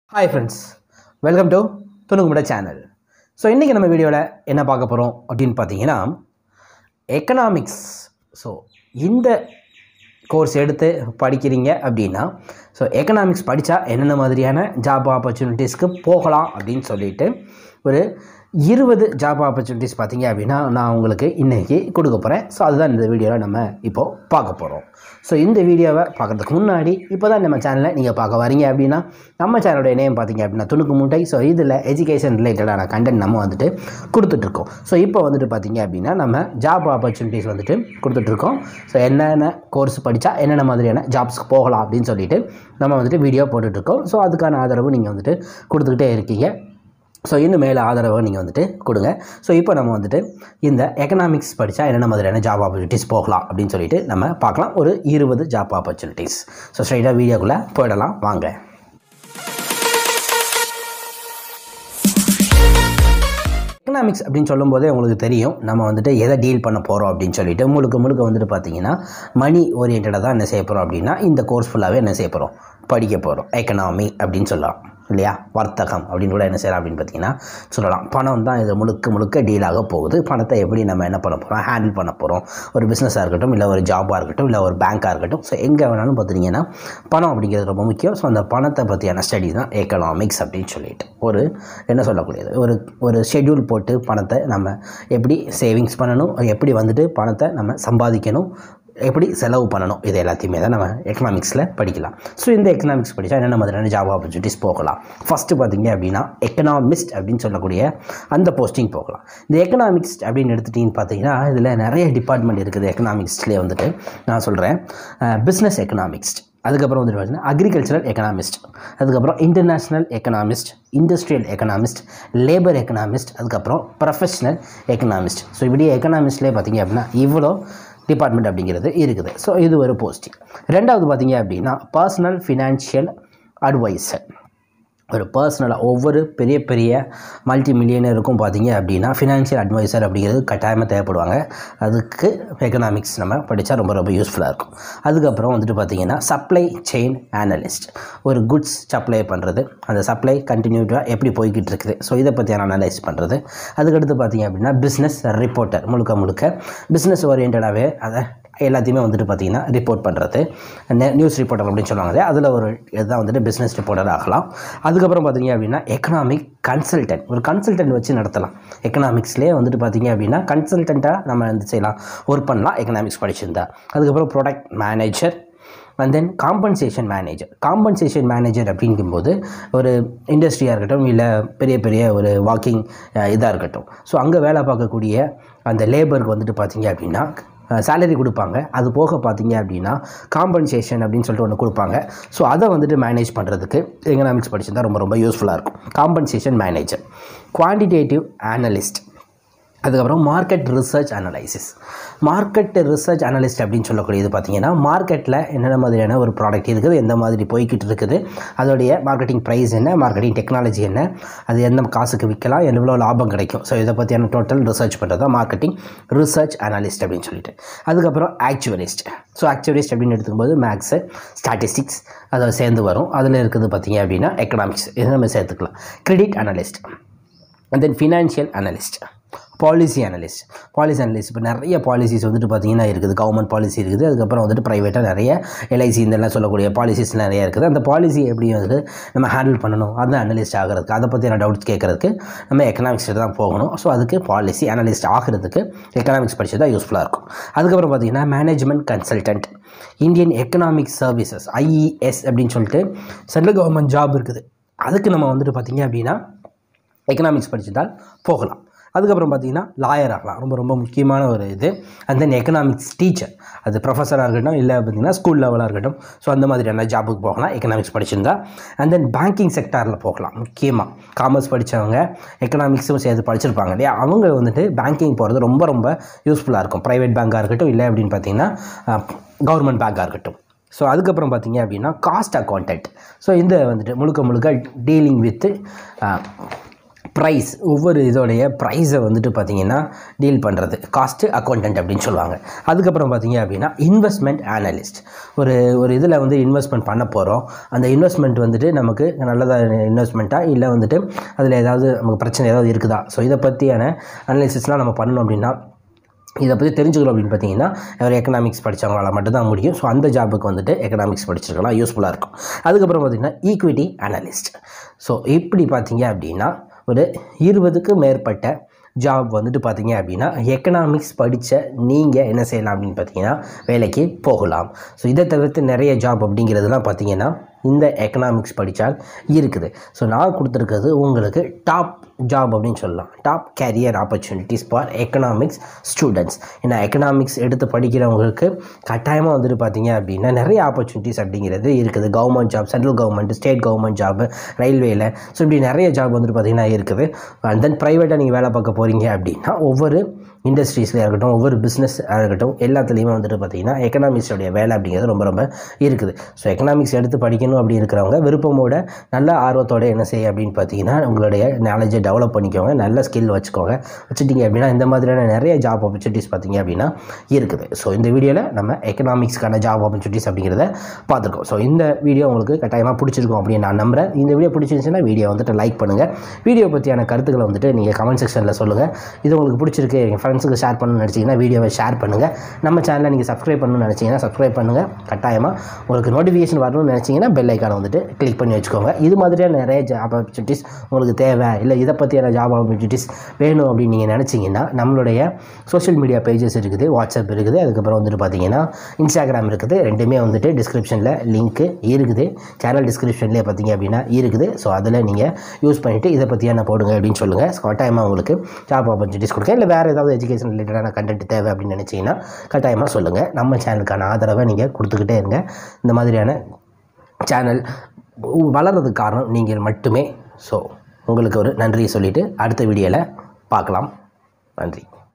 hi friends welcome to துணுக்குமுட channel so இன்றைக்கி நம்ம வீடியோவில் என்ன பார்க்க போகிறோம் அப்படின்னு பார்த்தீங்கன்னா எக்கனாமிக்ஸ் ஸோ இந்த கோர்ஸ் எடுத்து படிக்கிறீங்க அப்படின்னா ஸோ எக்கனாமிக்ஸ் படித்தா என்னென்ன மாதிரியான ஜாப் ஆப்பர்ச்சுனிட்டிஸ்க்கு போகலாம் அப்படின்னு சொல்லிட்டு ஒரு இருபது ஜாப் ஆப்பர்ச்சுனிட்டிஸ் பார்த்தீங்க அப்படின்னா நான் உங்களுக்கு இன்றைக்கி கொடுக்க போகிறேன் ஸோ அதுதான் இந்த வீடியோவில் நம்ம இப்போது பார்க்க போகிறோம் ஸோ இந்த வீடியோவை பார்க்குறதுக்கு முன்னாடி இப்போ தான் நம்ம சேனலை நீங்கள் பார்க்க வரீங்க அப்படின்னா நம்ம சேனலோட நேம் பார்த்தீங்க அப்படின்னா துணுக்கு மூட்டை ஸோ இதில் எஜுகேஷன் ரிலேட்டடான கண்டென்ட் நம்ம வந்துட்டு கொடுத்துட்ருக்கோம் ஸோ இப்போ வந்துட்டு பார்த்தீங்க அப்படின்னா நம்ம ஜாப் ஆப்பர்ச்சுனிட்டிஸ் வந்துட்டு கொடுத்துட்ருக்கோம் ஸோ என்னென்ன கோர்ஸ் படித்தா என்னென்ன மாதிரியான ஜாப்ஸ்க்கு போகலாம் அப்படின்னு சொல்லிட்டு நம்ம வந்துட்டு வீடியோ போட்டுட்ருக்கோம் ஸோ அதுக்கான ஆதரவு நீங்கள் வந்துட்டு கொடுத்துக்கிட்டே இருக்கீங்க ஸோ இன்னும் மேலே ஆதரவை நீங்கள் வந்துட்டு கொடுங்க ஸோ இப்போ நம்ம வந்துட்டு இந்த எக்கனாமிக்ஸ் படித்தா என்னென்ன மாதிரியான ஜாப் ஆப்பர்ச்சுனிட்டிஸ் போகலாம் அப்படின்னு சொல்லிட்டு நம்ம பார்க்கலாம் ஒரு இருபது ஜாப் ஆப்பர்ச்சுனிட்டிஸ் ஸோ ஸ்ட்ரைட்டாக வீடியோக்குள்ளே போயிடலாம் வாங்க எக்கனாமிக்ஸ் அப்படின்னு சொல்லும்போதே உங்களுக்கு தெரியும் நம்ம வந்துட்டு எதை டீல் பண்ண போகிறோம் அப்படின்னு சொல்லிட்டு முழுக்க முழுக்க வந்துட்டு பார்த்தீங்கன்னா மணி ஓரியன்டாக தான் என்ன செய்ய போகிறோம் அப்படின்னா இந்த கோர்ஸ் ஃபுல்லாகவே என்ன செய்ய போகிறோம் படிக்க போகிறோம் எக்கனாமி அப்படின்னு சொல்லலாம் இல்லையா வர்த்தகம் அப்படின்னு கூட என்ன செய்யலாம் அப்படின்னு பார்த்தீங்கன்னா சொல்லலாம் பணம் தான் இது முழுக்க முழுக்க டீலாக போகுது பணத்தை எப்படி நம்ம என்ன பண்ண போகிறோம் ஹேண்டில் பண்ண போகிறோம் ஒரு பிஸ்னஸாக இருக்கட்டும் இல்லை ஒரு ஜாபாக இருக்கட்டும் இல்லை ஒரு பேங்காக இருக்கட்டும் ஸோ எங்கே வேணாலும் பார்த்தீங்கன்னா பணம் அப்படிங்கிறது ரொம்ப முக்கியம் ஸோ அந்த பணத்தை பற்றியான ஸ்டடி தான் எக்கனாமிக்ஸ் அப்படின்னு சொல்லிட்டு ஒரு என்ன சொல்லக்கூடியது ஒரு ஒரு ஷெட்யூல் போட்டு பணத்தை நம்ம எப்படி சேவிங்ஸ் பண்ணணும் எப்படி வந்துட்டு பணத்தை நம்ம சம்பாதிக்கணும் எப்படி செலவு பண்ணணும் இது எல்லாத்தையுமே தான் நம்ம எக்கனாமிக்ஸில் படிக்கலாம் ஸோ இந்த எக்கனாமிக்ஸ் படித்தா என்னென்ன மாதிரியான ஜாப் ஆப்பர்ச்சுனிட்டிஸ் போகலாம் ஃபஸ்ட்டு பார்த்தீங்க அப்படின்னா எக்கனாமிஸ்ட் அப்படின்னு சொல்லக்கூடிய அந்த போஸ்டிங் போகலாம் இந்த எக்கனாமிக்ஸ் அப்படின்னு எடுத்துட்டிங்கன்னு பார்த்தீங்கன்னா இதில் நிறைய டிபார்ட்மெண்ட் இருக்குது எக்கனாமிக்ஸ்லேயே வந்துட்டு நான் சொல்கிறேன் பிஸ்னஸ் எக்கனாமிக்ஸ்ட் அதுக்கப்புறம் வந்துட்டு பார்த்தீங்கன்னா அக்ரிகல்ச்சரல் எக்கனாமிஸ்ட் அதுக்கப்புறம் international economist industrial economist labour economist அதுக்கப்புறம் ப்ரொஃபஷனல் எக்கனாமிஸ்ட் ஸோ இப்படி எக்கனாமிஸ்ட்லேயே பார்த்தீங்க அப்படின்னா இவ்வளோ டிபார்ட்மெண்ட் அப்படிங்கிறது இருக்குது ஸோ இது ஒரு போஸ்டிங் ரெண்டாவது பார்த்தீங்க அப்படின்னா பர்சனல் ஃபினான்ஷியல் அட்வைசர் ஒரு பர்சனலாக ஒவ்வொரு பெரிய பெரிய மல்டி மில்லியனருக்கும் பார்த்தீங்க அப்படின்னா ஃபினான்ஷியல் அட்வைசர் அப்படிங்கிறது கட்டாயமாக தேவைப்படுவாங்க அதுக்கு எக்கனாமிக்ஸ் நம்ம படித்தா ரொம்ப ரொம்ப யூஸ்ஃபுல்லாக இருக்கும் அதுக்கப்புறம் வந்துட்டு பார்த்திங்கன்னா சப்ளை செயின் அனலிஸ்ட் ஒரு குட்ஸ் சப்ளை பண்ணுறது அந்த சப்ளை கண்டினியூட்டாக எப்படி போய்கிட்டு இருக்குது ஸோ இதை பற்றியான அனலைஸ் பண்ணுறது அதுக்கடுத்து பார்த்திங்க அப்படின்னா பிஸ்னஸ் ரிப்போர்ட்டர் முழுக்க முழுக்க பிஸ்னஸ் ஓரியன்டாகவே அதை எல்லாத்தையுமே வந்துட்டு பார்த்தீங்கன்னா ரிப்போர்ட் பண்ணுறது நியூஸ் ரிப்போர்ட்டர் அப்படின்னு சொல்லுவாங்க அதில் ஒரு இதுதான் வந்துட்டு பிஸ்னஸ் ரிப்போர்ட்டர் ஆகலாம் அதுக்கப்புறம் பார்த்தீங்க அப்படின்னா எக்கனாமிக் கன்சல்டன்ட் ஒரு கன்சல்டன்ட் வச்சு நடத்தலாம் எக்கனாமிக்ஸ்லேயே வந்துட்டு பார்த்தீங்க அப்படின்னா கன்சல்டண்ட்டாக நம்ம வந்து செய்யலாம் ஒர்க் பண்ணலாம் எக்கனாமிக்ஸ் படிச்சிருந்தா அதுக்கப்புறம் product manager and then compensation manager compensation manager அப்படிங்கும்போது ஒரு இண்டஸ்ட்ரியாக இருக்கட்டும் இல்லை பெரிய பெரிய ஒரு வாக்கிங் இதாக இருக்கட்டும் ஸோ அங்கே வேலை பார்க்கக்கூடிய அந்த லேபருக்கு வந்துட்டு பார்த்தீங்க அப்படின்னா சேலரி கொடுப்பாங்க அது போக பார்த்தீங்க அப்படின்னா காம்பன்சேஷன் அப்படின்னு சொல்லிட்டு ஒன்று கொடுப்பாங்க ஸோ அதை வந்துட்டு மேனேஜ் பண்ணுறதுக்கு எக்கனாமிக்ஸ் படிச்சிருந்தா ரொம்ப ரொம்ப யூஸ்ஃபுல்லாக இருக்கும் காம்பன்சேஷன் மேனேஜர் குவான்டிடேட்டிவ் அனலிஸ்ட் அதுக்கப்புறம் market research analysis market research analyst அப்படின்னு சொல்லக்கூடியது பார்த்தீங்கன்னா மார்க்கெட்டில் என்னென்ன மாதிரியான ஒரு ப்ராடக்ட் இருக்குது எந்த மாதிரி போய்கிட்டு இருக்குது அதோடைய மார்க்கெட்டிங் ப்ரைஸ் என்ன மார்க்கெட்டிங் டெக்னாலஜி என்ன அது எந்த காசுக்கு விற்கலாம் எவ்வளோ லாபம் கிடைக்கும் ஸோ இதை பற்றியான டோட்டல் ரிசர்ச் பண்ணுறது தான் மார்க்கெட்டிங் ரிசர்ச் அனலிஸ்ட் அப்படின்னு சொல்லிட்டு அதுக்கப்புறம் ஆக்சுவலிஸ்ட் ஸோ ஆக்சுவலிஸ்ட் அப்படின்னு எடுத்துக்கும்போது மேக்ஸு ஸ்டாட்டிஸ்டிக்ஸ் அதை சேர்ந்து வரும் அதில் இருக்குது பார்த்தீங்க அப்படின்னா எக்கனாமிக்ஸ் இதை நம்ம சேர்த்துக்கலாம் credit analyst and then financial analyst policy analyst policy analyst இப்போ நிறைய பாலிசிஸ் வந்துட்டு பார்த்திங்கன்னா இருக்குது கவர்மெண்ட் பாலிசி இருக்குது அதுக்கப்புறம் வந்துட்டு ப்ரைவேட்டாக நிறைய எல்ஐசி இதெல்லாம் சொல்லக்கூடிய பாலிசிஸ் நிறைய இருக்குது அந்த பாலிசி எப்படி வந்துட்டு நம்ம ஹேண்டில் பண்ணணும் அந்த அனலிஸ்ட் ஆகிறதுக்கு அதை பற்றியான டவுட்ஸ் கேட்குறதுக்கு நம்ம எக்கனாமிக்ஸ் தான் போகணும் ஸோ அதுக்கு பாலிசி அனலிஸ்ட் ஆகிறதுக்கு எக்கனாமிக்ஸ் படிச்சது தான் யூஸ்ஃபுல்லாக இருக்கும் அதுக்கப்புறம் பார்த்திங்கன்னா management consultant Indian economic services IES அப்படின்னு சொல்லிட்டு சென்ட்ரல் கவர்மெண்ட் ஜாப் இருக்குது அதுக்கு நம்ம வந்துட்டு பார்த்திங்க அப்படின்னா எக்கனாமிக்ஸ் படிச்சிருந்தால் போகலாம் அதுக்கப்புறம் பார்த்தீங்கன்னா லாயர் ஆகலாம் ரொம்ப ரொம்ப முக்கியமான ஒரு இது அண்ட் தென் எக்கனாமிக்ஸ் டீச்சர் அது ப்ரொஃபஸராக இருக்கட்டும் இல்லை பார்த்தீங்கன்னா ஸ்கூல் லெவலாக இருக்கட்டும் ஸோ அந்த மாதிரியான ஜாபுக்கு போகலாம் எக்கனாமிக்ஸ் படிச்சிருந்தா அண்ட் தென் பேங்கிங் செக்டாரில் போகலாம் முக்கியமாக காமர்ஸ் படித்தவங்க எக்கனாமிக்ஸும் சேர்த்து படிச்சிருப்பாங்க இல்லையா அவங்க வந்துட்டு பேங்கிங் போகிறது ரொம்ப ரொம்ப யூஸ்ஃபுல்லாக இருக்கும் ப்ரைவேட் பேங்காக இருக்கட்டும் இல்லை அப்படின்னு பார்த்தீங்கன்னா கவர்மெண்ட் பேங்காக இருக்கட்டும் ஸோ அதுக்கப்புறம் பார்த்தீங்க அப்படின்னா காஸ்ட் அக்கௌண்டன்ட் ஸோ இந்த வந்துட்டு முழுக்க முழுக்க டீலிங் வித்து ப்ரைஸ் ஒவ்வொரு இதோடைய ப்ரைஸை வந்துட்டு பார்த்தீங்கன்னா டீல் பண்ணுறது காஸ்ட்டு அக்கௌண்டன்ட் அப்படின்னு சொல்லுவாங்க அதுக்கப்புறம் பார்த்தீங்க அப்படின்னா இன்வெஸ்ட்மெண்ட் அனலிஸ்ட் ஒரு ஒரு இதில் வந்து இன்வெஸ்ட்மெண்ட் பண்ண போகிறோம் அந்த இன்வெஸ்ட்மெண்ட் வந்துட்டு நமக்கு நல்லதாக இன்வெஸ்ட்மெண்ட்டாக இல்லை வந்துட்டு அதில் ஏதாவது நமக்கு பிரச்சனை ஏதாவது இருக்குதா ஸோ இதை பற்றியான அனலிசிஸ்லாம் நம்ம பண்ணணும் அப்படின்னா இதை பற்றி தெரிஞ்சுக்கணும் அப்படின்னு பார்த்தீங்கன்னா ஒரு எக்கனாமிக்ஸ் படித்தவங்களால மட்டும்தான் முடியும் ஸோ அந்த ஜாபுக்கு வந்துட்டு எக்கனாமிக்ஸ் படிச்சிருக்கலாம் யூஸ்ஃபுல்லாக இருக்கும் அதுக்கப்புறம் பார்த்திங்கன்னா ஈக்விட்டி அனலிஸ்ட் ஸோ இப்படி பார்த்தீங்க அப்படின்னா ஒரு இருபதுக்கு மேற்பட்ட ஜாப் வந்துட்டு பார்த்தீங்க அப்படின்னா எக்கனாமிக்ஸ் படித்த நீங்கள் என்ன செய்யலாம் அப்படின்னு பார்த்தீங்கன்னா வேலைக்கு போகலாம் ஸோ இதை தவிர்த்து நிறைய ஜாப் அப்படிங்கிறதுலாம் பார்த்தீங்கன்னா இந்த எக்கனாமிக்ஸ் படித்தால் இருக்குது ஸோ நான் கொடுத்துருக்கிறது உங்களுக்கு டாப் ஜாப் அப்படின்னு சொல்லலாம் top career opportunities for economics students ஏன்னா எக்கனாமிக்ஸ் எடுத்து படிக்கிறவங்களுக்கு கட்டாயமாக வந்துட்டு பார்த்தீங்க அப்படின்னா நிறைய ஆப்பர்ச்சுனிட்டிஸ் அப்படிங்கிறது இருக்குது government job central government state government job ரயில்வேயில் ஸோ இப்படி நிறைய ஜாப் வந்துட்டு பார்த்தீங்கன்னா இருக்குது அண்ட் தென் ப்ரைவேட்டாக நீங்கள் வேலை பார்க்க போகிறீங்க அப்படின்னா ஒவ்வொரு இண்டஸ்ட்ரீஸில் இருக்கட்டும் ஒவ்வொரு பிஸ்னஸ் இருக்கட்டும் எல்லாத்துலேயுமே வந்துட்டு பார்த்தீங்கன்னா எக்கனாமிக்ஸோடைய வேலை அப்படிங்கிறது ரொம்ப ரொம்ப இருக்குது ஸோ எக்கனாமிக்ஸ் எடுத்து படிக்கணும் அப்படி இருக்கிறவங்க விருப்பமோட நல்ல ஆர்வத்தோட என்ன செய்ய அப்படின்னு பார்த்தீங்கன்னா உங்களுடைய நாலேஜை டெவலப் பண்ணிக்கோங்க நல்ல ஸ்கில் வச்சுக்கோங்க வச்சுட்டிங்க அப்படின்னா இந்த மாதிரியான நிறைய ஜாப் ஆப்பர்ச்சுனிட்டிஸ் பார்த்தீங்க அப்படின்னா இருக்குது ஸோ இந்த வீடியோவில் நம்ம எக்கனாமிக்ஸ்க்கான ஜாப் ஆப்பர்ச்சுனிட்டிஸ் அப்படிங்கிறத பார்த்துருக்கோம் ஸோ இந்த வீடியோ உங்களுக்கு கட்டாயமாக பிடிச்சிருக்கும் அப்படின்னு நான் நம்புறேன் இந்த வீடியோ பிடிச்சிருந்துச்சுன்னா வீடியோ வந்துட்டு லைக் பண்ணுங்கள் வீடியோ பற்றியான கருத்துக்களை வந்துட்டு நீங்கள் கமெண்ட் செக்ஷனில் சொல்லுங்கள் இது உங்களுக்கு பிடிச்சிருக்கு எங்கள் ஃப்ரெண்ட்ஸுக்கு ஷேர் பண்ணணும்னு நினச்சிங்கன்னா வீடியோவை ஷேர் பண்ணுங்கள் நம்ம சேனலை நீங்கள் சப்ஸ்கிரைப் பண்ணணும்னு நினச்சிங்கன்னா சப்ஸ்கிரைப் பண்ணுங்கள் கட்டாயமாக உங்களுக்கு நோட்டிஃபிகேஷன் வரணும்னு நினச்சிங்கன்னா பெல் ஐக்கானை வந்துட்டு கிளிக் பண்ணி வச்சுக்கோங்க இது மாதிரியான நிறைய ஜாப் ஆப்பர்ச்சுனிட்டிஸ் உங்களுக்கு தேவை இல்லை இதை பற்றியான ஜாப் ஆப்பர்ச்சுனிட்டிஸ் வேணும் அப்படின்னு நீங்கள் நினச்சிங்கன்னா நம்மளுடைய சோஷியல் மீடியா பேஜஸ் இருக்குது வாட்ஸ்அப் இருக்குது அதுக்கப்புறம் வந்துட்டு பார்த்தீங்கன்னா இன்ஸ்டாகிராம் இருக்குது ரெண்டுமே வந்துட்டு டிஸ்கிரிப்ஷனில் லிங்க்கு இருக்குது சேனல் டிஸ்கிரிப்ஷன்லேயே பார்த்தீங்க அப்படின்னா இருக்குது ஸோ அதில் நீங்கள் யூஸ் பண்ணிவிட்டு இதை பற்றியான போடுங்க அப்படின்னு சொல்லுங்கள் ஸோ கட்டாயமாக உங்களுக்கு ஜாப் ஆப்பர்ச்சுனிட்டிஸ் கொடுக்க இல்லை வேறு ஏதாவது எஜுகேஷன் ரிலேட்டடான கண்டென்ட் தேவை அப்படின்னு நினச்சிங்கன்னா கட்டாயமாக சொல்லுங்கள் நம்ம சேனலுக்கான ஆதரவை நீங்கள் கொடுத்துக்கிட்டே இருங்க இந்த மாதிரியான சேனல் வளர்றதுக்கு காரணம் நீங்கள் மட்டுமே ஸோ உங்களுக்கு ஒரு நன்றியை சொல்லிவிட்டு அடுத்த வீடியோவில் பார்க்கலாம் நன்றி